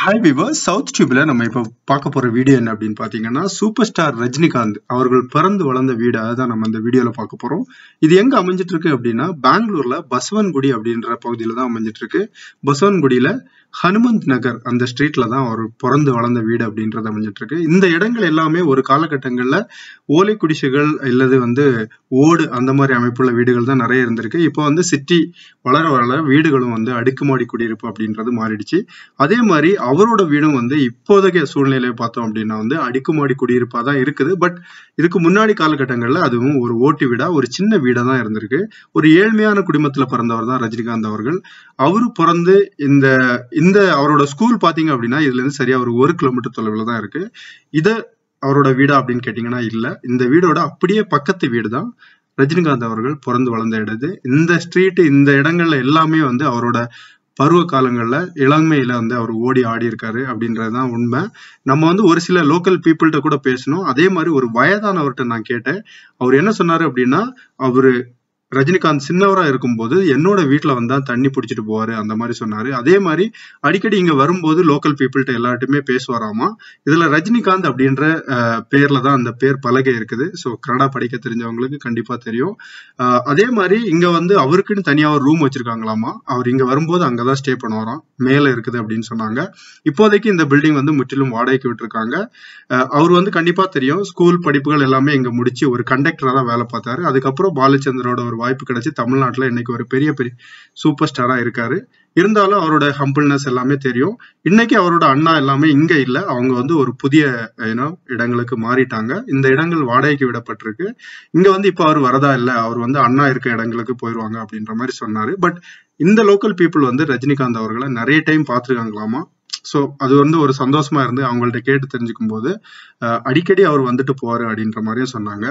hi விவர் south டியூப்ல நம்ம இப்ப பார்க்க போற வீடியோ என்ன அப்படின்னு பாத்தீங்கன்னா சூப்பர் ஸ்டார் ரஜினிகாந்த் அவர்கள் பிறந்து வளர்ந்த வீடு அதுதான் நம்ம இந்த வீடியோல பார்க்க போறோம் இது எங்க அமைஞ்சிட்டு இருக்கு அப்படின்னா பெங்களூர்ல பசவன்குடி அப்படின்ற பகுதியில தான் அமைஞ்சிட்டு இருக்கு பசவன்குடியில ஹனுமந்த் நகர் அந்த ஸ்ட்ரீட்ல தான் அவர் பிறந்து வளர்ந்த வீடு அப்படின்றது அமைஞ்சிட்டு இருக்கு இந்த இடங்கள் எல்லாமே ஒரு காலகட்டங்கள்ல ஓலை குடிசைகள் இல்லது வந்து ஓடு அந்த மாதிரி அமைப்புள்ள வீடுகள் தான் நிறைய இருந்திருக்கு இப்போ வந்து சிட்டி வளர வளர வீடுகளும் வந்து அடுக்குமாடி குடியிருப்பு அப்படின்றது மாறிடுச்சு அதே மாதிரி அவரோட வீடும் வந்து இப்போதைய சூழ்நிலையை பார்த்தோம் அப்படின்னா வந்து அடுக்குமாடி குடியிருப்பா தான் இருக்குது பட் இதுக்கு முன்னாடி காலகட்டங்கள்ல அதுவும் ஒரு ஓட்டு வீடா ஒரு சின்ன வீடா தான் இருந்திருக்கு ஒரு ஏழ்மையான குடும்பத்துல பிறந்தவர் தான் ரஜினிகாந்த் அவர்கள் அவரு பிறந்து இந்த இந்த அவரோட ஸ்கூல் பாத்தீங்க அப்படின்னா இதுல இருந்து சரியா ஒரு ஒரு கிலோமீட்டர் தொலைவில் தான் இருக்கு இத அவரோட வீடா அப்படின்னு கேட்டீங்கன்னா இல்ல இந்த வீடோட அப்படியே பக்கத்து வீடு தான் ரஜினிகாந்த் அவர்கள் பிறந்து வளர்ந்த இடது இந்த ஸ்ட்ரீட் இந்த இடங்கள்ல எல்லாமே வந்து அவரோட பருவ காலங்கள்ல இளமையில வந்து அவர் ஓடி ஆடி இருக்காரு அப்படின்றதுதான் உண்மை நம்ம வந்து ஒரு சில லோக்கல் பீப்புள்கிட்ட கூட பேசணும் அதே மாதிரி ஒரு வயதானவர்கிட்ட நான் கேட்டேன் அவர் என்ன சொன்னாரு அப்படின்னா அவரு ரஜினிகாந்த் சின்னவரா இருக்கும்போது என்னோட வீட்டுல வந்தா தண்ணி பிடிச்சிட்டு போவாரு அந்த மாதிரி சொன்னாரு அதே மாதிரி அடிக்கடி இங்க வரும்போது லோக்கல் பீப்புள்கிட்ட எல்லார்ட்டுமே பேசுவாராமா இதுல ரஜினிகாந்த் அப்படின்ற பேர்ல தான் அந்த பேர் பலகை இருக்குது ஸோ கன்னடா படிக்க தெரிஞ்சவங்களுக்கு கண்டிப்பா தெரியும் அதே மாதிரி இங்க வந்து அவருக்குன்னு தனியா ஒரு ரூம் வச்சிருக்காங்களாமா அவர் இங்க வரும்போது அங்கதான் ஸ்டே பண்ணுவாராம் மேல இருக்குது அப்படின்னு சொன்னாங்க இப்போதைக்கு இந்த பில்டிங் வந்து முற்றிலும் வாடகைக்கு விட்டுருக்காங்க அவர் வந்து கண்டிப்பா தெரியும் ஸ்கூல் படிப்புகள் எல்லாமே இங்க முடிச்சு ஒரு கண்டக்டரா தான் வேலை பார்த்தாரு அதுக்கப்புறம் பாலச்சந்திரோட ஒரு வாய்ப்பு கிடைச்சி தமிழ்நாட்டுல இன்னைக்கு ஒரு பெரிய பெரிய சூப்பர் ஸ்டாரா இருக்காரு இருந்தாலும் அவரோட ஹம்பிள்னஸ் எல்லாமே தெரியும் இன்னைக்கு அவரோட அண்ணா எல்லாமே இங்க இல்ல அவங்க வந்து ஒரு புதிய ஏன்னோ இடங்களுக்கு மாறிட்டாங்க இந்த இடங்கள் வாடகைக்கு விடப்பட்டிருக்கு இங்க வந்து இப்ப அவர் வரதா இல்ல அவர் வந்து அண்ணா இருக்க இடங்களுக்கு போயிருவாங்க அப்படின்ற மாதிரி சொன்னாரு பட் இந்த லோக்கல் பீப்புள் வந்து ரஜினிகாந்த் அவர்களை நிறைய டைம் பார்த்துருக்காங்களாமா ஸோ அது வந்து ஒரு சந்தோஷமா இருந்து அவங்கள்ட்ட கேட்டு தெரிஞ்சுக்கும் போது அடிக்கடி அவர் வந்துட்டு போவாரு அப்படின்ற மாதிரியும் சொன்னாங்க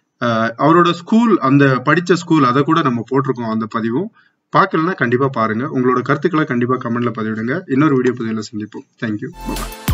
அவரோட ஸ்கூல் அந்த படிச்ச ஸ்கூல் அதை கூட நம்ம போட்டிருக்கோம் அந்த பதிவும் பார்க்கலன்னா கண்டிப்பா பாருங்க உங்களோட கருத்துக்களை கண்டிப்பா கமெண்ட்ல பதிவிடுங்க இன்னொரு வீடியோ பதிவில் சந்திப்போம் தேங்க்யூ